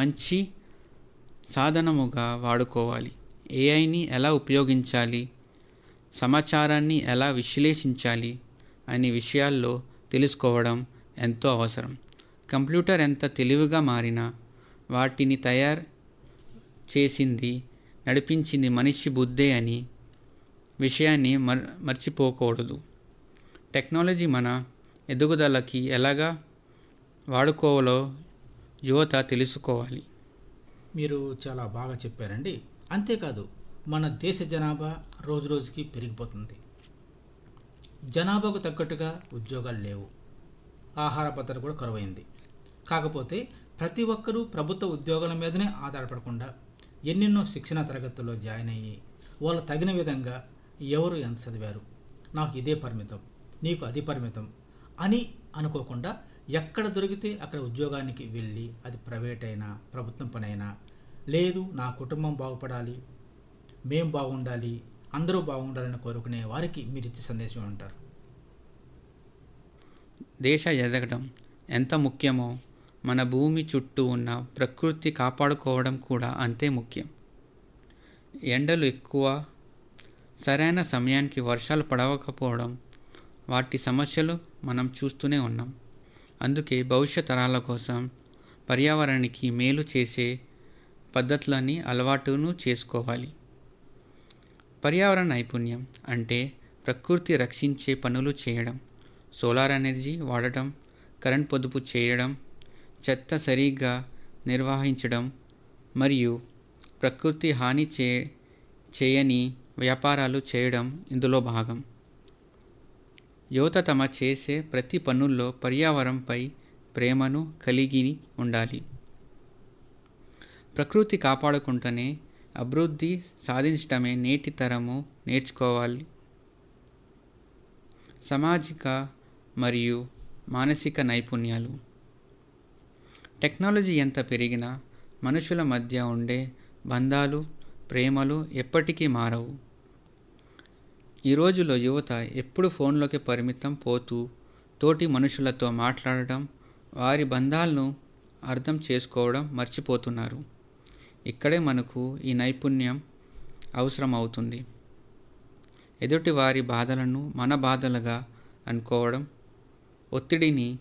మంచి సాధనముగా వాడుకోవాలి ఏఐని ఎలా ఉపయోగించాలి సమాచారాన్ని ఎలా విశ్లేషించాలి అనే విషయాల్లో తెలుసుకోవడం ఎంతో అవసరం కంప్యూటర్ ఎంత తెలివిగా మారినా వాటిని తయారు చేసింది నడిపించింది మనిషి బుద్ధే అని విషయాన్ని మర్ మర్చిపోకూడదు టెక్నాలజీ మన ఎదుగుదలకి ఎలాగా వాడుకోవాలో యువత తెలుసుకోవాలి మీరు చాలా బాగా చెప్పారండి అంతేకాదు మన దేశ జనాభా రోజు రోజుకి పెరిగిపోతుంది జనాభాకు తగ్గట్టుగా ఉద్యోగాలు లేవు ఆహార భద్రత కూడా కరువైంది కాకపోతే ప్రతి ఒక్కరూ ప్రభుత్వ ఉద్యోగాల మీదనే ఆధారపడకుండా ఎన్నెన్నో శిక్షణ తరగతుల్లో జాయిన్ అయ్యి వాళ్ళు తగిన విధంగా ఎవరు ఎంత చదివారు నాకు ఇదే పరిమితం నీకు అది పరిమితం అని అనుకోకుండా ఎక్కడ దొరికితే అక్కడ ఉద్యోగానికి వెళ్ళి అది ప్రైవేట్ అయినా ప్రభుత్వం పని అయినా లేదు నా కుటుంబం బాగుపడాలి మేం బాగుండాలి అందరూ బాగుండాలని కోరుకునే వారికి మీరు ఇచ్చే సందేశం అంటారు దేశ ఎదగడం ఎంత ముఖ్యమో మన భూమి చుట్టూ ఉన్న ప్రకృతి కాపాడుకోవడం కూడా అంతే ముఖ్యం ఎండలు ఎక్కువ సరైన సమయానికి వర్షాలు పడవకపోవడం వాటి సమస్యలు మనం చూస్తూనే ఉన్నాం అందుకే భవిష్యత్ తరాల కోసం పర్యావరణానికి మేలు చేసే పద్ధతులని అలవాటును చేసుకోవాలి పర్యావరణ నైపుణ్యం అంటే ప్రకృతి రక్షించే పనులు చేయడం సోలార్ ఎనర్జీ వాడటం కరెంట్ పొదుపు చేయడం చెత్త సరిగ్గా నిర్వహించడం మరియు ప్రకృతి హాని చే చేయని వ్యాపారాలు చేయడం ఇందులో భాగం యువత తమ చేసే ప్రతి పనుల్లో పర్యావరణంపై ప్రేమను కలిగి ఉండాలి ప్రకృతి కాపాడుకుంటూనే అభివృద్ధి సాధించడమే నేటి తరము నేర్చుకోవాలి సామాజిక మరియు మానసిక నైపుణ్యాలు టెక్నాలజీ ఎంత పెరిగినా మనుషుల మధ్య ఉండే బంధాలు ప్రేమలు ఎప్పటికీ మారవు ఈ రోజులో యువత ఎప్పుడు ఫోన్లోకి పరిమితం పోతూ తోటి మనుషులతో మాట్లాడడం వారి బంధాలను అర్థం చేసుకోవడం మర్చిపోతున్నారు ఇక్కడే మనకు ఈ నైపుణ్యం అవసరం అవుతుంది ఎదుటి వారి బాధలను మన బాధలుగా అనుకోవడం ఒత్తిడిని